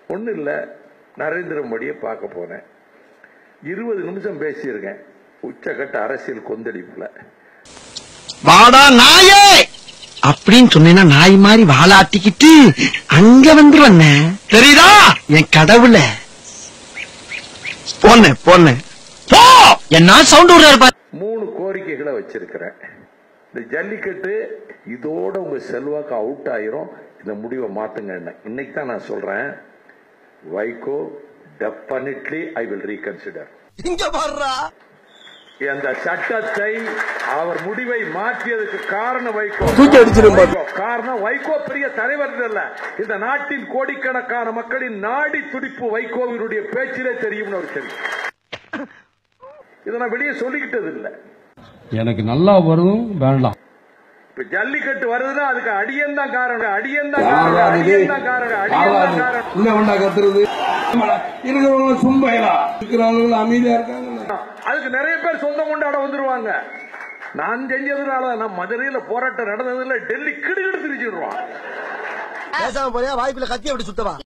ஒன்றும் இல்லை நரேந்திர மோடியை பார்க்க போனேன் இருபது நிமிஷம் பேசியிருக்கேன் உச்சக்கட்ட அரசியல் கொந்தளிப்புல வாடா நாயே அப்படின்னு சொன்னேன்னா நாய் மாதிரி வாலாட்டிக்கிட்டு அங்க வந்துருவண்ண தெரியுதா என் கடவுள போன போன போ என்ன சவுண்ட் விடுறாரு பாரு மூணு கோரிக்கைகளை வச்சிருக்கிறேன் இந்த ஜல்லிக்கட்டு இதோட உங்க செல்வாக்கு அவுட் ஆயிரும் இந்த முடிவை மாத்துங்க இன்னைக்கு தான் நான் சொல்றேன் Vaiko definitely I will reconsider இங்க பாருடா அந்த சட்டத்தை அவர் முடிவை மாற்றியதுக்கு காரணம் வைகோ தூக்கி அடிச்சிடும் பாரு. வைகோ. காரணம் வைகோ பெரிய தலைவர் அல்ல இந்த நாட்டின் கோடிக்கணக்கான மக்களின் நாடி துடிப்பு வைகோவினுடைய பேச்சிலே தெரியும்னு அவர் தெரியும் இதை நான் வெளியே சொல்லிக்கிட்டது இல்லை எனக்கு நல்லா வரும் வேண்டாம் இப்ப ஜல்லிக்கட்டு வருதுன்னா அதுக்கு அடியன் தான் காரணம் அடியன் தான் காரணம் அடியன் தான் காரணம் அடியன் தான் காரணம் உள்ள வேண்டா கத்துறது இருக்கிறவங்க சும்பையலா இருக்கிறவங்க அமைதியா இருக்காங்க அதுக்கு நிறைய பேர் சொந்தம் கொண்டாட வந்துருவாங்க நான் செஞ்சதுனால நான் மதுரையில போராட்டம் நடந்ததுல டெல்லி கிடுகிடு திரிச்சிடுவான் பேசாம போறியா வாய்ப்புல கத்தி அப்படி சுத்தவா